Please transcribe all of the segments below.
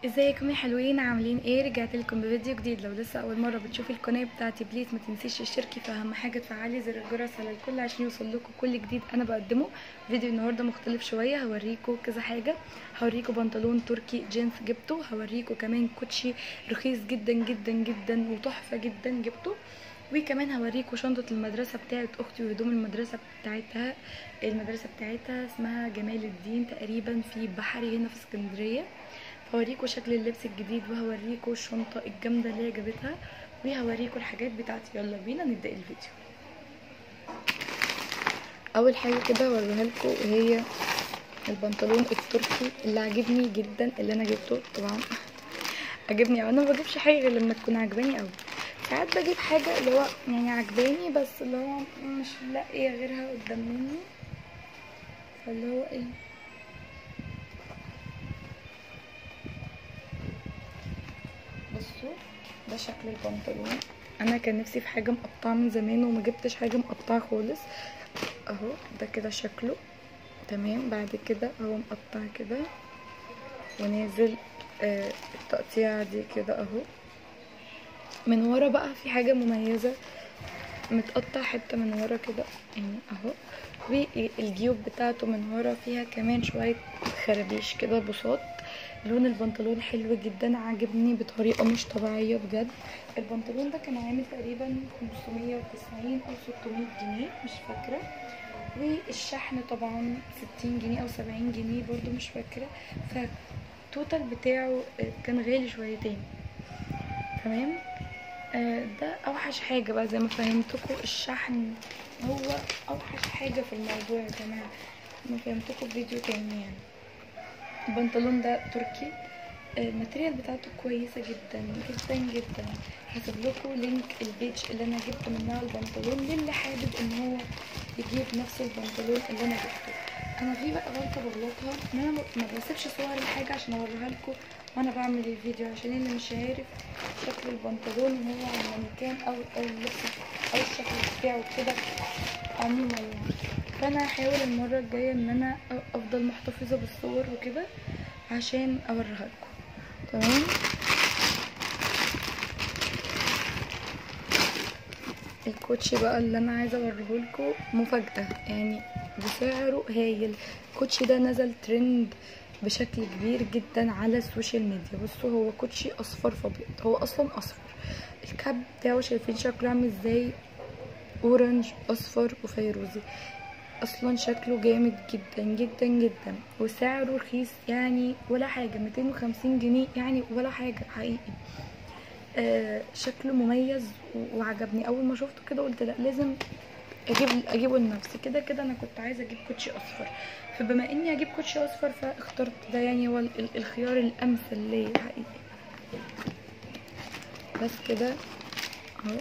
ازيكم يا حلوين عاملين ايه رجعت لكم بفيديو جديد لو لسه اول مره بتشوفي القناه بتاعتي بليز ما تنسيش تشتركي في اهم حاجه تفعلي زر الجرس على الكل عشان يوصل لكم كل جديد انا بقدمه فيديو النهارده مختلف شويه هوريكم كذا حاجه هوريكم بنطلون تركي جينز جبته هوريكم كمان كوتشي رخيص جدا جدا جدا وتحفه جدا جبته وكمان هوريكم شنطة المدرسة بتاعت أختي وهدوم المدرسة بتاعتها المدرسة بتاعتها اسمها جمال الدين تقريبا في بحري هنا في اسكندرية هوريكم شكل اللبس الجديد وهوريكم الشنطة الجامدة اللي هي جابتها وهوريكم الحاجات بتاعتي يلا بينا نبدأ الفيديو أول حاجة كده هوريها لكم وهي البنطلون التركي اللي عجبني جدا اللي أنا جبته طبعا عجبني أوي أنا ما بجيبش حاجة غير لما تكون عجباني أوي ساعات بجيب حاجة اللي هو يعني عجباني بس اللي هو مش لاقية غيرها قدام مني فاللي هو ايه بصوا ده شكل البنطلون انا كان نفسي في حاجه مقطعه من زمان وما جبتش حاجه مقطعه خالص اهو ده كده شكله تمام بعد كده هو مقطع كده ونازل آه التقطيع دي كده اهو من ورا بقى في حاجه مميزه متقطع حته من ورا كده يعني اهو والجيوب بتاعته من ورا فيها كمان شويه خرابيش كده بساط لون البنطلون حلو جدا عجبني بطريقه مش طبيعيه بجد البنطلون ده كان عامل تقريبا 590 او 600 جنيه مش فاكره والشحن طبعا 60 جنيه او 70 جنيه برضو مش فاكره فالتوتال بتاعه كان غالي شويتين تمام آه ده اوحش حاجه بقى زي ما فهمتكم الشحن هو اوحش حاجه في الموضوع يا جماعه ما فهمتكم في فيديو تاني يعني البنطلون ده تركي الماتريال بتاعته كويسه جدا جدا جدا هسيب لكم لينك البيج اللي انا جبت منها البنطلون للي حابب ان هو يجيب نفس البنطلون اللي انا جبته انا في بقى غلطه بغلطها ان انا ما بسيبش صور الحاجه عشان اوريها لكم وانا بعمل الفيديو عشان اللي مش عارف شكل البنطلون هو على المكان او او اللبس او الشكل بتاعه كده عموما يعني فانا هحاول المره الجايه ان انا افضل محتفظه بالصور وكده عشان اوريها لكم تمام الكوتشي بقى اللي انا عايزه اوريه لكم مفاجاه يعني بسعره هايل الكوتشي ده نزل ترند بشكل كبير جدا على السوشيال ميديا بصوا هو كوتشي اصفر في ابيض هو اصلا اصفر الكاب بتاعه شايفين شكله عامل ازاي اورنج اصفر وفيروزي اصلا شكله جامد جدا جدا جدا وسعره رخيص يعني ولا حاجه 250 جنيه يعني ولا حاجه حقيقي آه شكله مميز وعجبني اول ما شفته كده قلت لا لازم اجيب اجيبه لنفسي كده كده انا كنت عايزه اجيب كوتشي اصفر فبما اني اجيب كوتشي اصفر فاخترت ده يعني هو الخيار الامثل ليا حقيقي بس كده اهو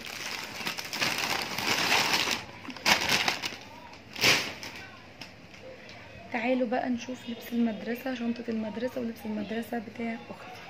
تعالوا بقى نشوف لبس المدرسة شنطة المدرسة ولبس المدرسة بتاع أختي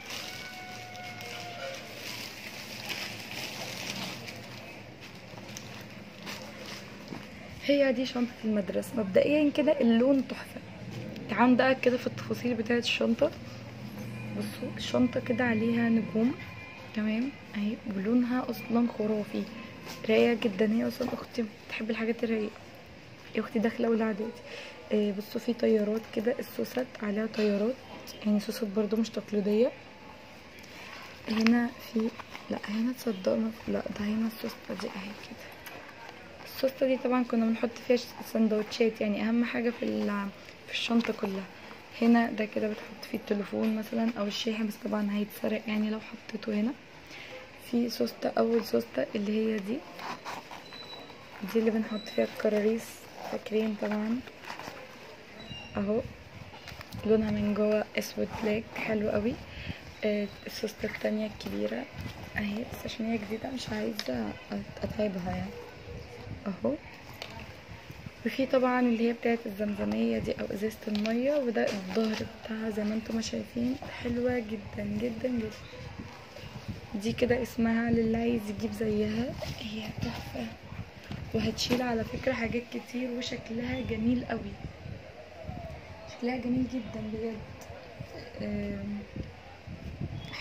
هي دي شنطة المدرسة مبدئيا كده اللون تحفة تعالوا بقى كده في التفاصيل بتاعة الشنطة بصوا الشنطة كده عليها نجوم تمام اهي ولونها اصلا خرافي رايقة جدا هي اصلا اختي بتحب الحاجات الرايقة اختي داخلة اولى اعدادي آه بصوا في طيارات كده السوست عليها طيارات يعني سوست برضو مش تقليدية هنا في لا هنا تصدقنا لا ده هنا السوستة دي اهي كده السوستة دي طبعا كنا بنحط فيها سندوتشات يعني اهم حاجة في في الشنطة كلها هنا ده كده بتحط فيه التليفون مثلا او الشاحن بس طبعا هيتسرق يعني لو حطيته هنا في سوستة اول سوستة اللي هي دي دي اللي بنحط فيها الكراريس فاكرين طبعا اهو لونها من جوه اسود بلاك حلو قوي آه السوستة التانية الكبيرة اهي بس عشان هي جديدة مش عايزة اتعبها يعني اهو وفي طبعا اللي هي بتاعت الزمزمية دي او ازازة المية وده الظهر بتاعها زي ما انتم ما شايفين حلوة جدا جدا جدا دي كده اسمها للي عايز يجيب زيها هي تحفة وهتشيل على فكرة حاجات كتير وشكلها جميل قوي شكلها جميل جدا بجد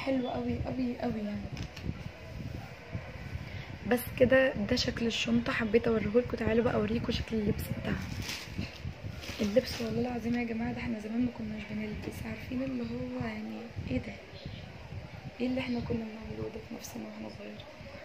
حلو قوي قوي قوي يعني بس كده ده شكل الشنطه حبيت اوريهولكوا تعالوا بقى اوريكم شكل اللبس بتاعها اللبس والله العظيم يا جماعه ده احنا زمان ما كناش بنلبس عارفين اللي هو يعني ايه ده ايه اللي احنا كنا بنعمله ده في نفسنا واحنا صغيرين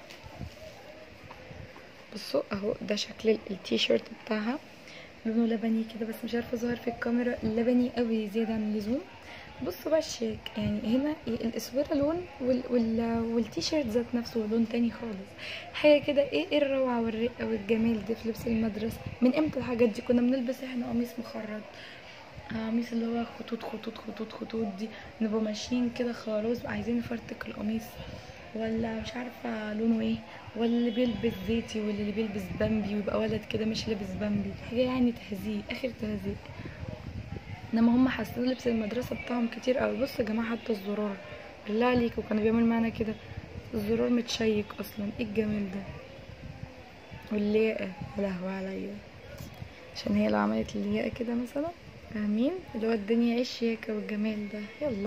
بصوا اهو ده شكل ال- التيشيرت بتاعها لونه لبني كده بس مش عارفه ظاهر في الكاميرا لبني قوي زياده عن اللزوم بصوا بقى الشيك يعني هنا الاسوره لون وال وال والتيشيرت ذات نفسه لون تاني خالص حاجه كده ايه ايه الروعه والرقه والجمال ده في لبس المدرسه من امتى الحاجات دي كنا بنلبس احنا قميص مخرط قميص اللي هو خطوط خطوط خطوط خطوط دي نبقى ماشيين كده خلاص عايزين نفرتك القميص ولا مش عارفه لونه ايه ولا اللي بيلبس زيتي واللي اللي بيلبس بامبي ويبقى ولد كده مش لابس بامبي حاجه يعني تهزيق اخر تهزيق انما هم حاسين لبس المدرسه بتاعهم كتير قوي بصوا يا جماعه حتى الزرار بالله عليكم كانوا بيعملوا معانا كده الزرار متشيك اصلا ايه الجمال ده واللياقه يا لهوي عليا عشان هي لو عملت اللياقه كده مثلا فاهمين اللي هو الدنيا ايه الشياكه والجمال ده يلا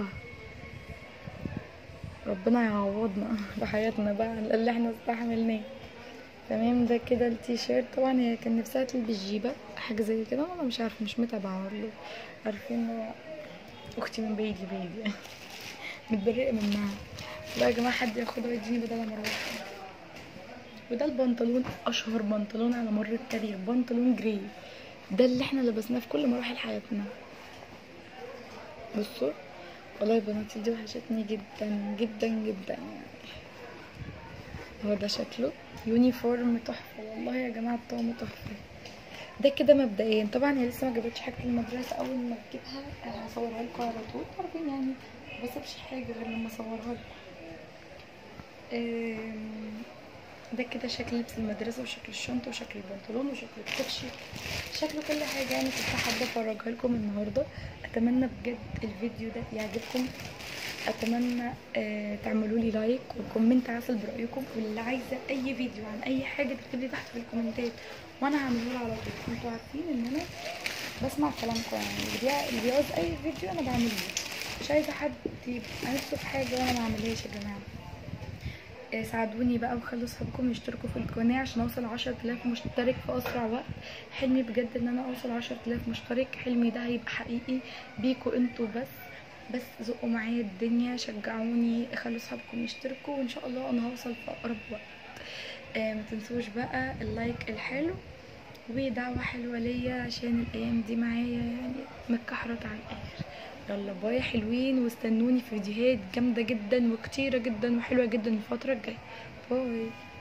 ربنا يعوضنا بحياتنا بقى على اللي احنا استحملناه تمام ده كده التيشيرت طبعا هي كان نفسها تلبس جيبه حاجه زي كده انا مش عارفه مش متابعه والله عارفين هو اختي من بعيد لبعيد يعني متبرئه منها بقى يا جماعه حد ياخدها ويديني بدل مروحه وده البنطلون اشهر بنطلون على مر التاريخ بنطلون جراي ده اللي احنا لبسناه في كل مراحل حياتنا بصوا والله يا بناتي دي وحشتني جدا جدا جدا يعني هو ده شكله يونيفورم تحفه والله يا جماعه الطقم تحفه ده كده مبدئيا طبعا هي لسه ما جابتش حاجه المدرسه اول ما تجيبها هصورها لكم على طول عارفين يعني ما بسيبش حاجه غير لما اصورها لكم آم، ده كده شكل لبس المدرسه وشكل الشنطه وشكل البنطلون وشكل الكوتشي شكله كل حاجه يعني كنت حابه افرجها لكم النهارده اتمنى بجد الفيديو ده يعجبكم اتمنى آه تعملوا لي لايك وكومنت عسل برايكم واللي عايزه اي فيديو عن اي حاجه تكتب لي تحت في الكومنتات وانا هعمله له على طول انتوا عارفين ان انا بسمع كلامكم يعني اللي بيع- اللي بيعوز اي فيديو انا بعمله مش عايزه حد يبقى نفسه في حاجه وانا ما اعملهاش يا جماعه آه، ساعدوني بقى وخلوا اصحابكم يشتركوا في القناه عشان اوصل عشرة آلاف مشترك في اسرع وقت حلمي بجد ان انا اوصل عشرة آلاف مشترك حلمي ده هيبقى حقيقي بيكوا انتوا بس بس زقوا معايا الدنيا شجعوني خلوا اصحابكم يشتركوا وان شاء الله انا هوصل في اقرب وقت آه ما تنسوش بقى اللايك الحلو ودعوة حلوة ليا عشان الأيام دي معايا يعني متكحرت على الآخر يلا باي حلوين واستنوني في فيديوهات جامدة جدا وكتيرة جدا وحلوة جدا الفترة الجاية باي